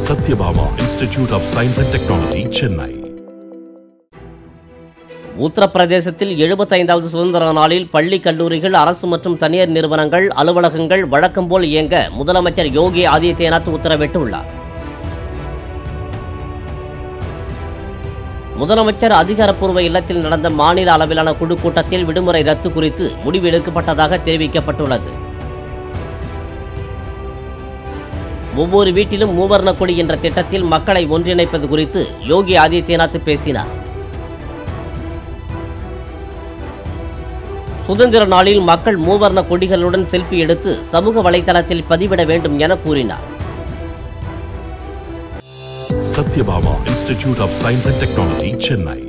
Satyabama Institute of Science and Technology, Chennai. உத்தரப்பிரதேசத்தில் எழுபத்தைந்தாவது சுதந்திர நாளில் பள்ளி கல்லூரிகள் அரசு மற்றும் தனியார் நிறுவனங்கள் அலுவலகங்கள் வழக்கம் போல் இயங்க முதலமைச்சர் யோகி ஆதித்யநாத் உத்தரவிட்டுள்ளார் முதலமைச்சர் அதிகாரப்பூர்வ இல்லத்தில் நடந்த மாநில அளவிலான குழு கூட்டத்தில் விடுமுறை ரத்து குறித்து முடிவு எடுக்கப்பட்டதாக தெரிவிக்கப்பட்டுள்ளது ஒவ்வொரு வீட்டிலும் மூவர்ண கொடி என்ற திட்டத்தில் மக்களை ஒன்றிணைப்பது குறித்து யோகி ஆதித்யநாத் பேசினார் சுதந்திர நாளில் மக்கள் மூவர்ண கொடிகளுடன் செல்ஃபி எடுத்து சமூக வலைதளத்தில் பதிவிட வேண்டும் என கூறினார் Satyabama Institute of Science and Technology, Chennai.